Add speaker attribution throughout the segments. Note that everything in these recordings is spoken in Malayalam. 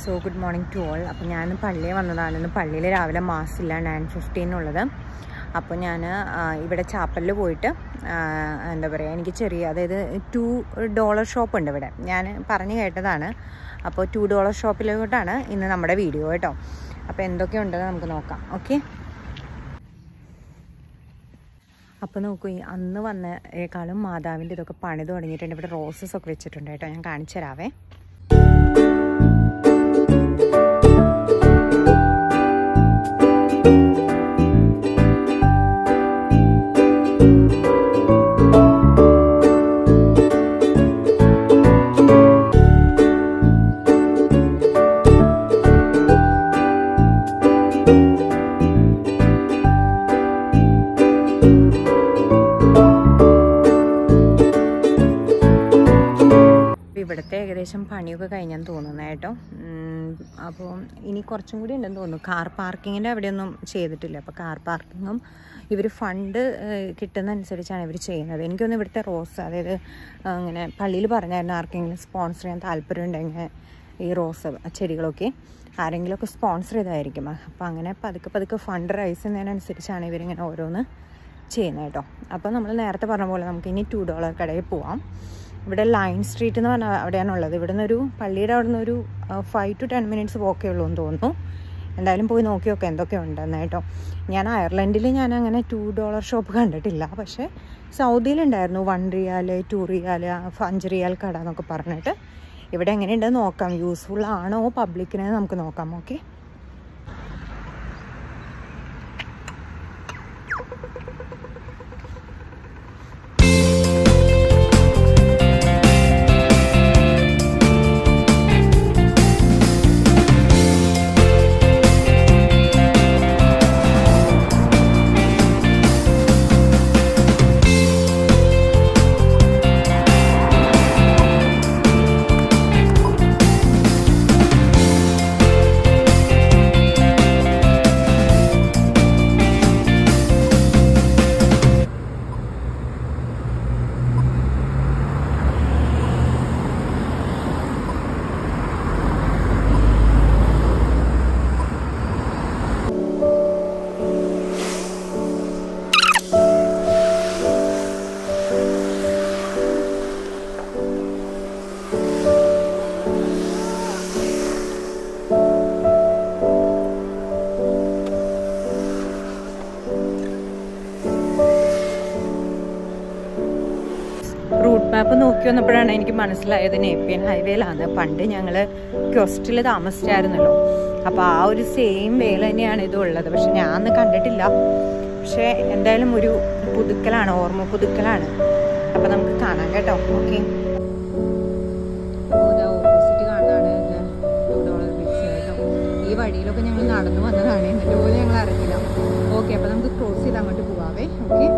Speaker 1: So good morning to all അപ്പോൾ ഞാൻ പള്ളിയിൽ വന്നതാണ് ഇന്ന് പള്ളിയിൽ രാവിലെ മാസില്ല നയൻ ഫിഫ്റ്റീനുള്ളത് അപ്പോൾ ഞാൻ ഇവിടെ ചാപ്പലിൽ പോയിട്ട് ആ, എന്താ പറയുക എനിക്ക് ചെറിയ അതായത് ടു ഡോളർ ഷോപ്പ് ഉണ്ട് ഇവിടെ ഞാൻ പറഞ്ഞു കേട്ടതാണ് അപ്പോൾ ടു ഡോളർ ഷോപ്പിലോട്ടാണ് ഇന്ന് നമ്മുടെ വീഡിയോ കേട്ടോ അപ്പോൾ എന്തൊക്കെയുണ്ടെന്ന് നമുക്ക് നോക്കാം ഓക്കെ അപ്പോൾ നോക്കൂ ഈ അന്ന് വന്നേക്കാളും മാതാവിൻ്റെ ഇതൊക്കെ പണി തുടങ്ങിയിട്ടുണ്ട് ഇവിടെ റോസസ് ഒക്കെ വെച്ചിട്ടുണ്ട് കേട്ടോ ഞാൻ കാണിച്ചു തരാവേ അപ്പോൾ ഇവിടുത്തെ ഏകദേശം പണിയൊക്കെ കഴിഞ്ഞെന്ന് തോന്നുന്നു കേട്ടോ ഉം, അപ്പോൾ ഇനി കുറച്ചും കൂടി ഉണ്ടെന്ന് തോന്നുന്നു കാർ പാർക്കിങ്ങിൻ്റെ അവിടെയൊന്നും ചെയ്തിട്ടില്ല അപ്പോൾ കാർ പാർക്കിങ്ങും ഇവർ ഫണ്ട് കിട്ടുന്ന അനുസരിച്ചാണ് ഇവർ ചെയ്യുന്നത് എനിക്കൊന്ന് ഇവിടുത്തെ റോസ് അതായത് അങ്ങനെ പള്ളിയിൽ പറഞ്ഞായിരുന്നു ആർക്കെങ്കിലും സ്പോൺസർ ചെയ്യാൻ താല്പര്യം ഉണ്ടെങ്കിൽ ഈ റോസ് ചെടികളൊക്കെ ആരെങ്കിലുമൊക്കെ സ്പോൺസർ ചെയ്തായിരിക്കും അപ്പോൾ അങ്ങനെ പതുക്കെ പതുക്കെ ഫണ്ട് റൈസ് ചെയ്യുന്നതിനനുസരിച്ചാണ് ഇവരിങ്ങനെ ഓരോന്ന് ചെയ്യുന്നത് കേട്ടോ അപ്പോൾ നമ്മൾ നേരത്തെ പറഞ്ഞ പോലെ നമുക്ക് ഇനി ടു ഡോളർ കടയിൽ പോവാം ഇവിടെ ലൈൻ സ്ട്രീറ്റ് എന്ന് പറഞ്ഞാൽ അവിടെയാണുള്ളത് ഇവിടെ നിന്നൊരു പള്ളിയുടെ അവിടെ നിന്ന് ഒരു five to ten minutes walk ഉള്ളൂ എന്ന് തോന്നുന്നു എന്തായാലും പോയി നോക്കി നോക്കാം എന്തൊക്കെ ഉണ്ടെന്ന് കേട്ടോ ഞാൻ അയർലൻഡിൽ ഞാൻ അങ്ങനെ ടു ഡോളർ ഷോപ്പ് കണ്ടിട്ടില്ല പക്ഷേ സൗദിയിലുണ്ടായിരുന്നു വൺ റിയാൽ ടു റിയാൽ അഞ്ച് റിയാൽ കട എന്നൊക്കെ പറഞ്ഞിട്ട് ഇവിടെ എങ്ങനെയുണ്ടെന്ന് നോക്കാം യൂസ്ഫുൾ ആണോ പബ്ലിക്കിനെ നമുക്ക് നോക്കാം ഓക്കെ റൂട്ട് മാപ്പ് നോക്കി വന്നപ്പോഴാണ് എനിക്ക് മനസ്സിലായത് നേപ്പിയൻ ഹൈവേയിലാണ് പണ്ട് ഞങ്ങൾ ക്വസ്റ്റിൽ താമസിച്ചായിരുന്നല്ലോ അപ്പോൾ ആ ഒരു സെയിം വേല തന്നെയാണ് ഇത് ഉള്ളത് പക്ഷെ ഞാൻ അന്ന് കണ്ടിട്ടില്ല പക്ഷേ എന്തായാലും ഒരു പുതുക്കലാണ് ഓർമ്മ പുതുക്കലാണ് അപ്പോൾ നമുക്ക് കാണാം കേട്ടോ ഓക്കെ ഓപ്പോസിറ്റ് കാണാണ് ഈ വഴിയിലൊക്കെ ഞങ്ങൾ നടന്നു വന്നതാണ് എന്നിട്ട് പോലും ഞങ്ങൾ അറിഞ്ഞില്ല ഓക്കെ അപ്പോൾ നമുക്ക് ക്രോസ് ചെയ്ത് അങ്ങോട്ട് പോവാവേ ഓക്കെ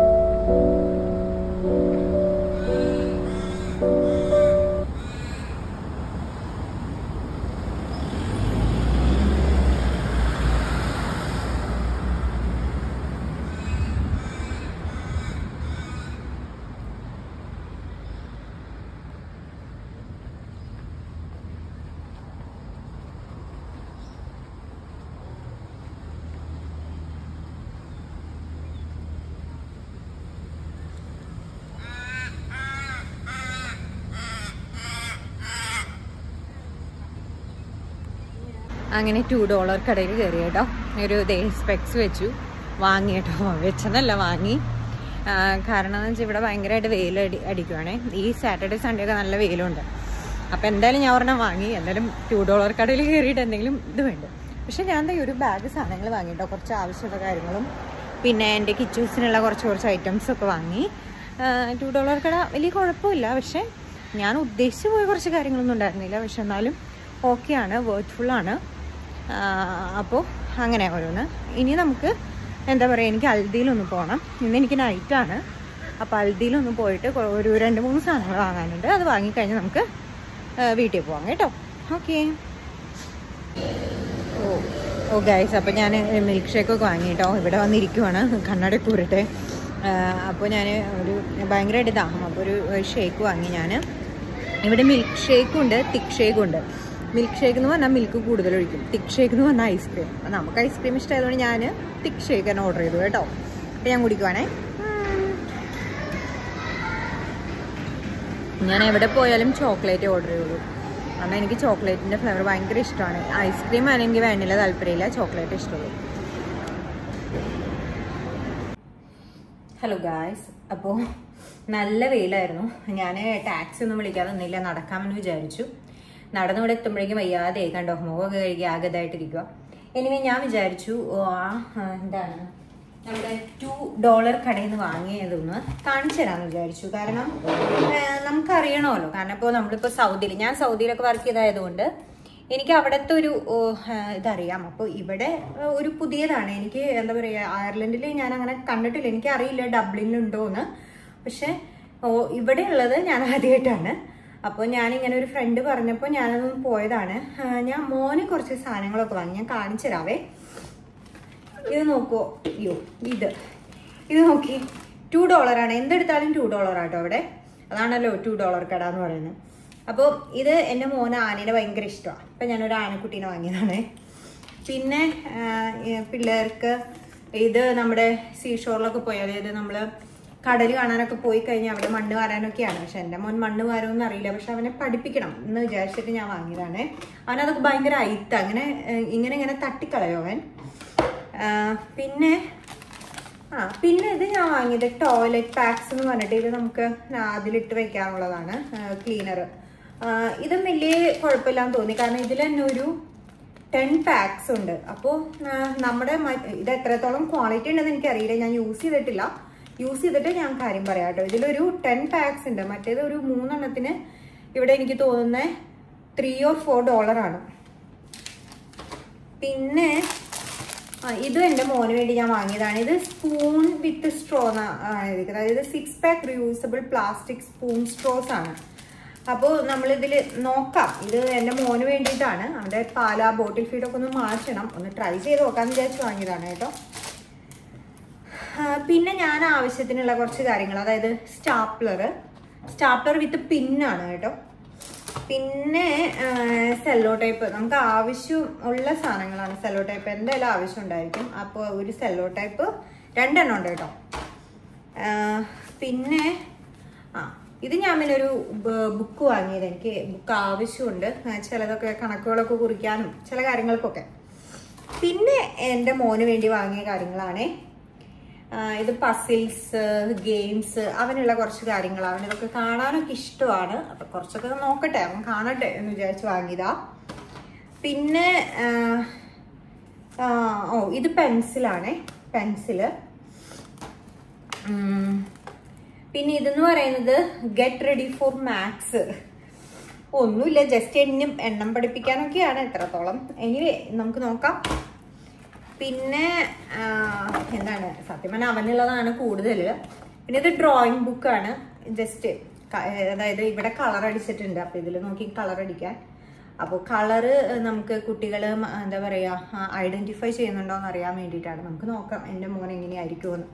Speaker 1: അങ്ങനെ ടു ഡോളർ കടയിൽ കയറി കേട്ടോ ഒരു ദേ സ്പെക്സ് വെച്ചു വാങ്ങി കേട്ടോ വെച്ചതല്ല വാങ്ങി ആ, കാരണം എന്ന് വെച്ചാൽ ഇവിടെ ഭയങ്കരമായിട്ട് വെയിൽ അടി അടിക്കുവാണേ ഈ സാറ്റർഡേ സൺഡേ ഒക്കെ നല്ല വെയിലുണ്ട് അപ്പോൾ എന്തായാലും ഞാൻ ഒരെണ്ണം വാങ്ങി എന്തായാലും ടു ഡോളർ കടയിൽ കയറിയിട്ട് എന്തെങ്കിലും ഇത് വേണ്ട പക്ഷേ ഞാൻ ദേ ഒരു ബാഗ് സാധനങ്ങൾ വാങ്ങിട്ടോ കുറച്ച് ആവശ്യമുള്ള കാര്യങ്ങളും പിന്നെ എൻ്റെ കിച്ചൻസിനുള്ള കുറച്ച് കുറച്ച് ഐറ്റംസ് ഒക്കെ വാങ്ങി ടു ഡോളർ കട വലിയ കുഴപ്പമില്ല പക്ഷേ ഞാൻ ഉദ്ദേശിച്ച് പോയ കുറച്ച് കാര്യങ്ങളൊന്നും ഉണ്ടായിരുന്നില്ല പക്ഷെ എന്നാലും ഓക്കെയാണ് വേർത്ത്ഫുള്ളാണ് അപ്പോൾ അങ്ങനെ ഓരോന്ന് ഇനി നമുക്ക് എന്താ പറയുക എനിക്ക് അൽദിയിലൊന്ന് പോകണം ഇന്ന് എനിക്ക് നൈറ്റാണ് അപ്പോൾ അൽദിയിലൊന്ന് പോയിട്ട് കൊ- ഒരു രണ്ട് മൂന്ന് സാധനങ്ങൾ വാങ്ങാനുണ്ട് അത് വാങ്ങിക്കഴിഞ്ഞ് നമുക്ക് ആ, വീട്ടിൽ പോവാം കേട്ടോ ഓക്കെ ഓ ഓ ഗൈസ് അപ്പോൾ ഞാൻ മിൽക്ക് ഷേക്കൊക്കെ വാങ്ങി കേട്ടോ ഇവിടെ വന്നിരിക്കുവാണ് കണ്ണട കൂരട്ടെ അപ്പോൾ ഞാൻ ഒരു ഭയങ്കരമായിട്ട് ദാഹം അപ്പോൾ ഒരു ഷേക്ക് വാങ്ങി ഞാൻ ഇവിടെ മിൽക്ക് ഷേക്കും ഉണ്ട് തിക്ക് ഷേക്കും ഉണ്ട് മിൽക്ക് ഷേക്ക് എന്ന് പറഞ്ഞാൽ മിൽക്ക് കൂടുതൽ ഒഴിക്കും തിക്ക് ഷേക്ക് എന്ന് പറഞ്ഞാൽ ഐസ്ക്രീം അപ്പം നമുക്ക് ഐസ്ക്രീം ഇഷ്ടമായതുകൊണ്ട് ഞാൻ തിക്ക് ഷേക്ക് തന്നെ ഓർഡർ ചെയ്തു കേട്ടോ അപ്പം ഞാൻ കുടിക്കുവാണേ ഞാൻ എവിടെ പോയാലും ചോക്ലേറ്റ് ഓർഡർ ചെയ്യുള്ളൂ കാരണം എനിക്ക് ചോക്ലേറ്റിൻ്റെ ഫ്ലേവർ ഭയങ്കര ഇഷ്ടമാണ് ഐസ്ക്രീം ആണെങ്കിൽ വേണ്ടില്ല താല്പര്യമില്ല ചോക്ലേറ്റ് ഇഷ്ടമുള്ളൂ ഹലോ ഗായ്സ് അപ്പോൾ നല്ല വെയിലായിരുന്നു ഞാൻ ടാക്സി ഒന്നും വിളിക്കാതെ നിന്നില്ല നടക്കാമെന്ന് വിചാരിച്ചു നടന്നിവിടെ എത്തുമ്പോഴേക്കും വയ്യാതെ കണ്ടോ മുഖമൊക്കെ കഴുകി ആഗതായിട്ടിരിക്കുക എനിവേ ഞാൻ വിചാരിച്ചു ഓ, ആ ആ, എന്താണ് നമ്മുടെ ടു ഡോളർ കടയിൽ നിന്ന് വാങ്ങിയതൊന്ന് കാണിച്ചു തരാമെന്ന് വിചാരിച്ചു കാരണം ഏഹ്, നമുക്കറിയണമല്ലോ കാരണം ഇപ്പോൾ നമ്മളിപ്പോൾ സൗദിയിൽ ഞാൻ സൗദിയിലൊക്കെ വർക്ക് ചെയ്തായതുകൊണ്ട് എനിക്ക് അവിടുത്തെ ഒരു ഓ, ആ, ഇതറിയാം അപ്പോൾ ഇവിടെ ആ, ഒരു പുതിയതാണ് എനിക്ക് എന്താ പറയുക അയർലൻഡിൽ ഞാൻ അങ്ങനെ കണ്ടിട്ടില്ല എനിക്ക് അറിയില്ല ഡബ്ലിനിലുണ്ടോ എന്ന് പക്ഷെ ഓ ഇവിടെ ഉള്ളത് ഞാൻ ആദ്യമായിട്ടാണ് അപ്പോൾ ഞാനിങ്ങനെ ഒരു ഫ്രണ്ട് പറഞ്ഞപ്പോൾ ഞാനതൊന്ന് പോയതാണ് ആ, ഞാൻ മോന് കുറച്ച് സാധനങ്ങളൊക്കെ വാങ്ങി ഞാൻ കാണിച്ചു തരാവേ ഇത് നോക്കൂ അയ്യോ ഇത് ഇത് നോക്കി ടു ഡോളറാണ് എന്തെടുത്താലും ടു ഡോളർ ആട്ടോ അവിടെ അതാണല്ലോ ടു ഡോളർ കട എന്ന് പറയുന്നത് അപ്പോൾ ഇത് എൻ്റെ മോന് ആനയുടെ ഭയങ്കര ഇഷ്ടമാണ് അപ്പം ഞാനൊരു ആനക്കുട്ടീനെ വാങ്ങിയതാണ് പിന്നെ ആ, ഈ പിള്ളേർക്ക് ഇത് നമ്മുടെ സീഷോറിലൊക്കെ പോയി അതായത് നമ്മൾ കടൽ കാണാനൊക്കെ പോയി കഴിഞ്ഞാൽ അവിടെ മണ്ണ് വാരാനൊക്കെയാണ് പക്ഷെ എൻ്റെ മോൻ മണ്ണ് വാരുമെന്ന് അറിയില്ല പക്ഷെ അവനെ പഠിപ്പിക്കണം എന്ന് വിചാരിച്ചിട്ട് ഞാൻ വാങ്ങിയതാണ് അവനതൊക്കെ ഭയങ്കര അയിത്ത അങ്ങനെ ഏഹ്, ഇങ്ങനെ ഇങ്ങനെ തട്ടിക്കളയോ അവൻ ആ, പിന്നെ ആ പിന്നെ ഇത് ഞാൻ വാങ്ങിയത് ടോയ്ലറ്റ് പാക്സ് എന്ന് പറഞ്ഞിട്ട് ഇത് നമുക്ക് അതിലിട്ട് വെക്കാനുള്ളതാണ് ക്ലീനർ ഇതും വലിയ കുഴപ്പമില്ലാന്ന് തോന്നി കാരണം ഇതിൽ തന്നെ ഒരു ടെൻ പാക്സ് ഉണ്ട് അപ്പോൾ നമ്മുടെ മ- ഇത് എത്രത്തോളം ക്വാളിറ്റി ഉണ്ടെന്ന് എനിക്കറിയില്ല ഞാൻ യൂസ് ചെയ്തിട്ടില്ല യൂസ് ചെയ്തിട്ട് ഞാൻ കാര്യം പറയാം കേട്ടോ ഇതിലൊരു ടെൻ പാക്സ് ഉണ്ട് മറ്റേത് ഒരു മൂന്നെണ്ണത്തിന് ഇവിടെ എനിക്ക് തോന്നുന്നത് ത്രീ ഓർ ഫോർ ഡോളറാണ് പിന്നെ ആ, ഇതും എൻ്റെ മോന് വേണ്ടി ഞാൻ വാങ്ങിയതാണ് ഇത് സ്പൂൺ വിത്ത് സ്ട്രോ ആണ് എഴുതിക്കുന്നത് അതായത് six pack reusable plastic spoon straws ആണ് അപ്പോൾ നമ്മളിതിൽ നോക്കാം ഇത് എൻ്റെ മോന് വേണ്ടിയിട്ടാണ് അവൻ്റെ പാല ബോട്ടിൽ ഫീഡൊക്കെ ഒന്ന് മാറ്റണം ഒന്ന് ട്രൈ ചെയ്ത് നോക്കാമെന്ന് വിചാരിച്ച് വാങ്ങിയതാണ് കേട്ടോ ആ, പിന്നെ ഞാൻ ആവശ്യത്തിനുള്ള കുറച്ച് കാര്യങ്ങൾ അതായത് സ്റ്റാപ്ലർ സ്റ്റാപ്ലർ വിത്ത് പിന്നാണ് കേട്ടോ പിന്നെ സെല്ലോ ടൈപ്പ് നമുക്ക് ആവശ്യം ഉള്ള സാധനങ്ങളാണ് സെല്ലോ ടൈപ്പ് എന്തായാലും ആവശ്യം ഉണ്ടായിരിക്കും അപ്പോൾ ഒരു സെല്ലോ ടൈപ്പ് രണ്ടെണ്ണം ഉണ്ട് കേട്ടോ ആ, പിന്നെ ആ ഇത് ഞാൻ പിന്നെ ഒരു ബുക്ക് വാങ്ങിയത് എനിക്ക് ബുക്ക് ആവശ്യമുണ്ട് ആ, ചിലതൊക്കെ കണക്കുകളൊക്കെ കുറിക്കാനും ചില കാര്യങ്ങൾക്കൊക്കെ പിന്നെ എൻ്റെ മോന് വേണ്ടി വാങ്ങിയ കാര്യങ്ങളാണേ ആ, ഇത് പസിൽസ് ഗെയിംസ് അവനുള്ള കുറച്ച് കാര്യങ്ങൾ അവനിതൊക്കെ കാണാനൊക്കെ ഇഷ്ടമാണ് അപ്പം കുറച്ചൊക്കെ നോക്കട്ടെ അവൻ കാണട്ടെ എന്ന് വിചാരിച്ച് വാങ്ങിയതാ പിന്നെ ആ, ആ, ഓ ഇത് പെൻസിലാണേ പെൻസില് ഉം. പിന്നെ ഇതെന്ന് പറയുന്നത് ഗെറ്റ് റെഡി ഫോർ മാത്സ് ഒന്നുമില്ല ജസ്റ്റ് എണ്ണം എണ്ണം പഠിപ്പിക്കാനൊക്കെയാണ് എത്രത്തോളം എനിവേ നമുക്ക് നോക്കാം പിന്നെ ആ, എന്താണ് സത്യം പറഞ്ഞാൽ അവനുള്ളതാണ് കൂടുതൽ പിന്നെ ഇത് ഡ്രോയിങ് ബുക്കാണ് ജസ്റ്റ് അതായത് ഇവിടെ കളർ അടിച്ചിട്ടുണ്ട് അപ്പോൾ ഇതിൽ നോക്കി കളർ അടിക്കാൻ അപ്പോൾ കളറ് നമുക്ക് കുട്ടികൾ എന്താ പറയുക ഐഡൻറ്റിഫൈ ചെയ്യുന്നുണ്ടോ എന്ന് അറിയാൻ വേണ്ടിയിട്ടാണ് നമുക്ക് നോക്കാം എൻ്റെ മോൻ എങ്ങനെയായിരിക്കുമെന്ന്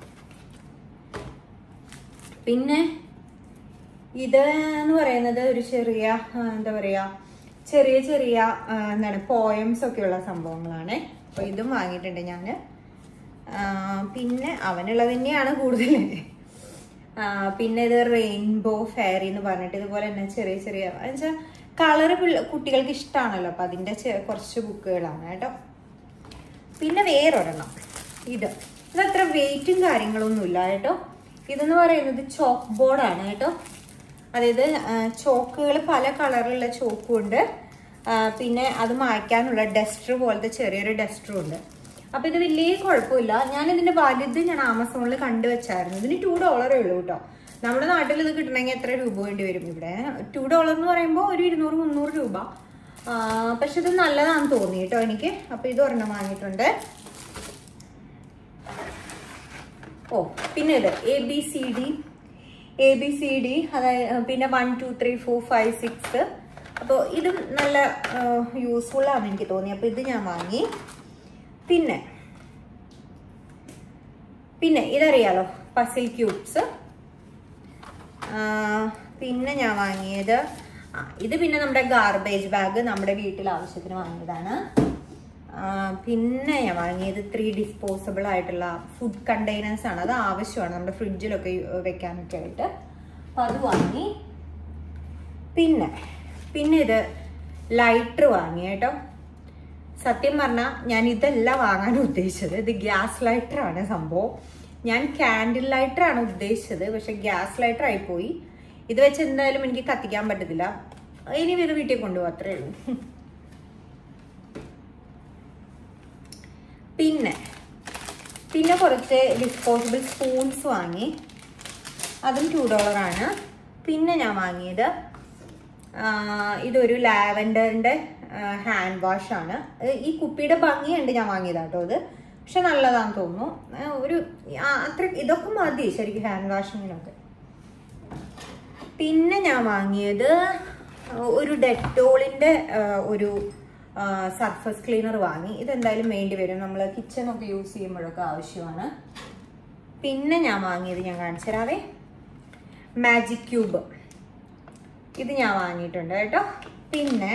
Speaker 1: പിന്നെ ഇത് എന്ന് പറയുന്നത് ഒരു ചെറിയ ആ, എന്താ പറയാ ചെറിയ ചെറിയ ആ, എന്താണ് പോയംസ് ഒക്കെയുള്ള സംഭവങ്ങളാണ് അപ്പോൾ ഇതും വാങ്ങിയിട്ടുണ്ട് ഞാൻ പിന്നെ അവനുള്ളത് തന്നെയാണ് കൂടുതൽ ആ, പിന്നെ ഇത് റെയിൻബോ ഫെയറി എന്ന് പറഞ്ഞിട്ട് ഇതുപോലെ തന്നെ ചെറിയ ചെറിയ എന്നുവെച്ചാൽ കളറ് കുട്ടികൾക്ക് ഇഷ്ടമാണല്ലോ അപ്പം അതിൻ്റെ ചെ- കുറച്ച് ബുക്കുകളാണ് കേട്ടോ പിന്നെ വേറൊരെണ്ണം ഇത് ഇതത്ര വെയിറ്റും കാര്യങ്ങളൊന്നും ഇല്ല കേട്ടോ ഇതെന്ന് പറയുന്നത് ചോക്ക് ബോർഡാണ് കേട്ടോ അതായത് ചോക്കുകൾ പല കളറിലുള്ള ചോക്കും ഉണ്ട് ആ, പിന്നെ അത് മായ്ക്കാനുള്ള ഡസ്റ്റർ പോലത്തെ ചെറിയൊരു ഡസ്റ്ററും ഉണ്ട് അപ്പൊ ഇത് വലിയ കുഴപ്പമില്ല ഞാൻ ഇതിന്റെ വലുത് ഞാൻ ആമസോണിൽ കണ്ടുവച്ചായിരുന്നു ഇതിന് ടു ഡോളറേ ഉള്ളൂ കേട്ടോ നമ്മുടെ നാട്ടിൽ ഇത് കിട്ടണമെങ്കിൽ എത്ര രൂപ വേണ്ടി വരും ഇവിടെ ടു ഡോളർ എന്ന് പറയുമ്പോൾ ഒരു ഇരുന്നൂറ് മുന്നൂറ് രൂപ ആ, പക്ഷെ ഇത് നല്ലതാണെന്ന് തോന്നി കേട്ടോ എനിക്ക് അപ്പൊ ഇത് ഒരെണ്ണം വാങ്ങിയിട്ടുണ്ട് ഓ പിന്നെ ഇത് A B C D A B C D അതായത് പിന്നെ one two three four five six അപ്പോൾ ഇതും നല്ല യൂസ്ഫുൾ ആണ് എനിക്ക് തോന്നി അപ്പോൾ ഇത് ഞാൻ വാങ്ങി പിന്നെ പിന്നെ ഇതറിയാലോ പസിൽ ക്യൂബ്സ് പിന്നെ ഞാൻ വാങ്ങിയത് ആ ഇത് പിന്നെ നമ്മുടെ ഗാർബേജ് ബാഗ് നമ്മുടെ വീട്ടിൽ ആവശ്യത്തിന് വാങ്ങിയതാണ് ആ, പിന്നെ ഞാൻ വാങ്ങിയത് ത്രീ ഡിസ്പോസിബിൾ ആയിട്ടുള്ള ഫുഡ് കണ്ടെയ്നേഴ്സ് ആണ് അത് ആവശ്യമാണ് നമ്മുടെ ഫ്രിഡ്ജിലൊക്കെ യു- വെക്കാനൊക്കെ ആയിട്ട് അപ്പം അത് വാങ്ങി പിന്നെ പിന്നെ ഇത് ലൈറ്റർ വാങ്ങി കേട്ടോ സത്യം പറഞ്ഞാൽ ഞാൻ ഇതല്ല വാങ്ങാൻ ഉദ്ദേശിച്ചത് ഇത് ഗ്യാസ് ലൈറ്റർ ആണ് സംഭവം ഞാൻ കാൻഡിൽ ലൈറ്റർ ആണ് ഉദ്ദേശിച്ചത് പക്ഷെ ഗ്യാസ് ലൈറ്റർ ആയിപ്പോയി ഇത് വെച്ച് എന്തായാലും എനിക്ക് കത്തിക്കാൻ പറ്റത്തില്ല ഇനി ഇത് വീട്ടിൽ കൊണ്ടുപോകും അത്രേ ഉള്ളൂ പിന്നെ പിന്നെ കുറച്ച് ഡിസ്പോസിബിൾ സ്പൂൺസ് വാങ്ങി അതും ടു ഡോളറാണ് പിന്നെ ഞാൻ വാങ്ങിയത് ആ, ഇതൊരു ലാവൻഡറിൻ്റെ ഹാൻഡ് വാഷ് ആണ് ഇത് ഈ കുപ്പിയുടെ ഭംഗിയുണ്ട് ഞാൻ വാങ്ങിയതാട്ടോ ഇത് പക്ഷെ നല്ലതാന്ന് തോന്നുന്നു ആ, ഒരു ആ, അത്ര ഇതൊക്കെ മതി ശരിക്കും ഹാൻഡ് വാഷിങ്ങിനൊക്കെ പിന്നെ ഞാൻ വാങ്ങിയത് ഒരു ഡെറ്റോളിൻ്റെ ഒരു സർഫസ് ക്ലീനർ വാങ്ങി ഇതെന്തായാലും വേണ്ടി വരും നമ്മൾ കിച്ചണൊക്കെ യൂസ് ചെയ്യുമ്പോഴൊക്കെ ആവശ്യമാണ് പിന്നെ ഞാൻ വാങ്ങിയത് ഞാൻ കാണിച്ചു തരാവേ മാജിക് ക്യൂബ് ഇത് ഞാൻ വാങ്ങിയിട്ടുണ്ട് കേട്ടോ പിന്നെ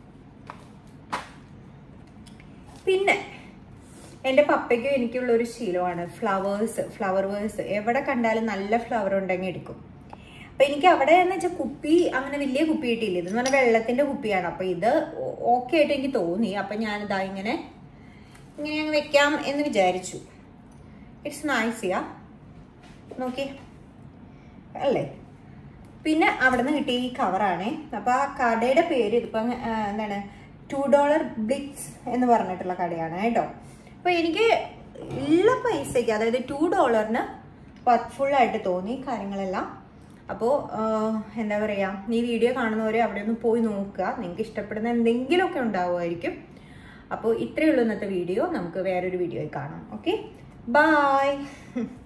Speaker 1: പിന്നെ എൻ്റെ പപ്പയ്ക്കും എനിക്കുള്ള ഒരു ശീലമാണ് ഫ്ലവേഴ്സ് ഫ്ലവർ വേഴ്സ് എവിടെ കണ്ടാലും നല്ല ഫ്ലവർ ഉണ്ടെങ്കിൽ എടുക്കും അപ്പൊ എനിക്ക് അവിടെ എന്ന് വെച്ചാൽ കുപ്പി അങ്ങനെ വലിയ കുപ്പി കിട്ടിയില്ല ഇതെന്ന് പറഞ്ഞാൽ വെള്ളത്തിന്റെ കുപ്പിയാണ് അപ്പൊ ഇത് ഓക്കെ ആയിട്ട് എനിക്ക് തോന്നി അപ്പൊ ഞാനിതാ ഇങ്ങനെ ഇങ്ങനെ അങ്ങ് വെക്കാം എന്ന് വിചാരിച്ചു ഇറ്റ്സ് നൈസിയാ നോക്കി അല്ലേ പിന്നെ അവിടെ നിന്ന് കിട്ടിയ ഈ കവറാണേ അപ്പൊ ആ കടയുടെ പേര് ഇതിപ്പോ അങ്ങ്, ആ, എന്താണ് ടു ഡോളർ ബ്ലിക്സ് എന്ന് പറഞ്ഞിട്ടുള്ള കടയാണ് കേട്ടോ അപ്പൊ എനിക്ക് ഉള്ള പൈസയ്ക്ക് അതായത് ടു ഡോളറിന് വർക്ക്ഫുൾ ആയിട്ട് തോന്നി കാര്യങ്ങളെല്ലാം അപ്പോൾ എന്താ പറയുക ഈ വീഡിയോ കാണുന്നവരെ അവിടെ ഒന്ന് പോയി നോക്കുക നിങ്ങൾക്ക് ഇഷ്ടപ്പെടുന്ന എന്തെങ്കിലുമൊക്കെ ഉണ്ടാവുമായിരിക്കും അപ്പോൾ ഇത്രയേ ഉള്ളൂ ഇന്നത്തെ വീഡിയോ നമുക്ക് വേറൊരു വീഡിയോയിൽ കാണാം ഓക്കെ ബായ്